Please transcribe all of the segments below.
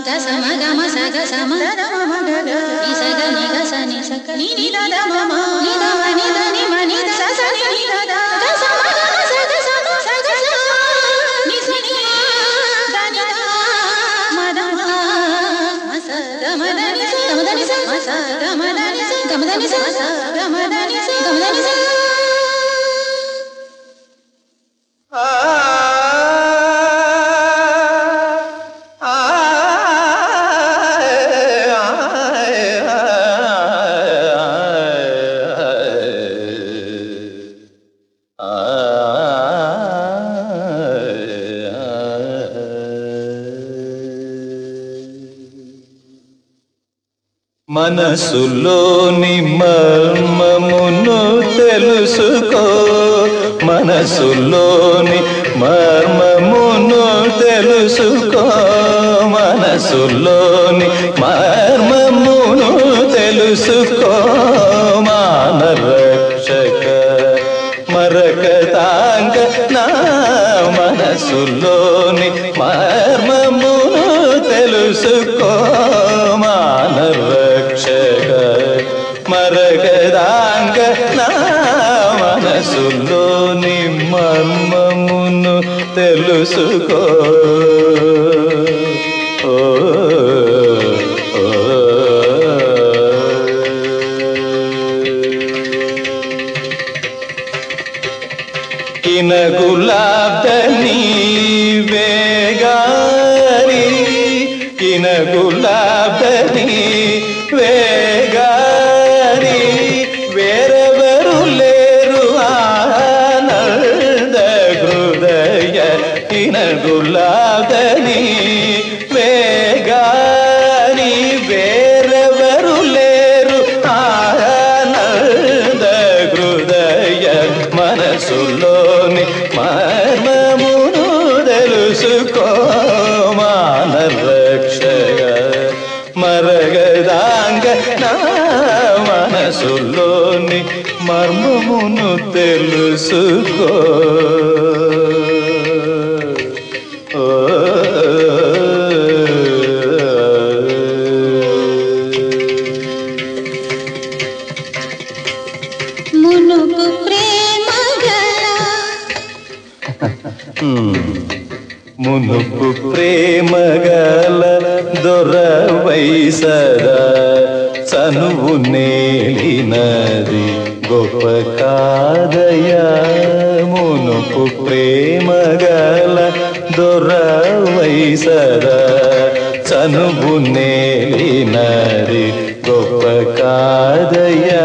గ స మ గ మ స గ స మ ని స గ ని గ స ని స గ ని ని ద ద మ మ ని ద మ ని ద ని మ ని ద స స ని ని ద ద గ స మ గ మ స గ స మ స గ స ని స ని ద ని ద మ ద మ మ స గ మ ద ని స గ మ ద ని స మ స గ మ ద ని స గ మ ద ని స స గ మ ద ని స గ మ ద ని స మనసులోని మర్మమును తెలుసుకో మనసులోని మర్మమును తెలుసుకో మనసులోని మర్మమును తెలుసుకో మానరక్షక మరకతాంగ నా మనసులోని మర్మమును తెలుసుకో మానరక్షక మరకదాంగ నా మనసులోని మర్మమును తెలుసుకో ఓ, ఓ, కిన గులాబ్దని వేగారి కిన గులాబ్దని వేగారి వేరెవరు లేరు ఆనంద హృదయ కిన గులాబ్దని వేగారి వేరెవరు లేరు ఆనంద హృదయ మనసులోని మర్మమును తెలుసుకో మానరక్షయ మరగదాంగ నా మనసులోని మర్మమును తెలుసుకో ఓ మునుపు ప్రేమ గల మునుపు ప్రేమగల దొరవై సదా చనువు నేలినది గొప్ప కాదయా మునుపు ప్రేమగల దొరవై సదా చనువు నేలినది గొప్ప కాదయా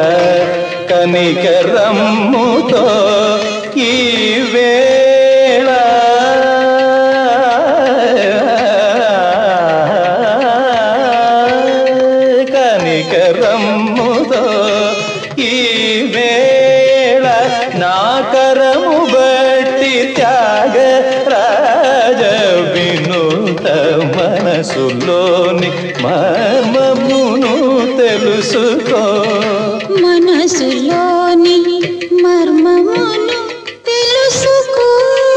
కనికరమ్ముతో ఈ వేళ కనికరమ్ముతో ఈ వేళ నా కరము బట్టి త్యాగ రాజ వినూత మనసులోని మర్మమును తెలుసుకో మనసులోని మర్మమును తెలుసుకో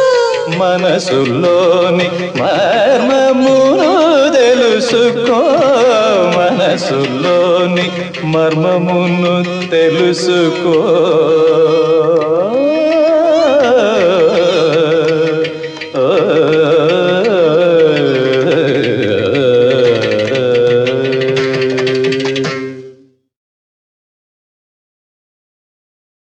మనసులోని మర్మమును తెలుసుకో మనసులోని మర్మమును తెలుసుకో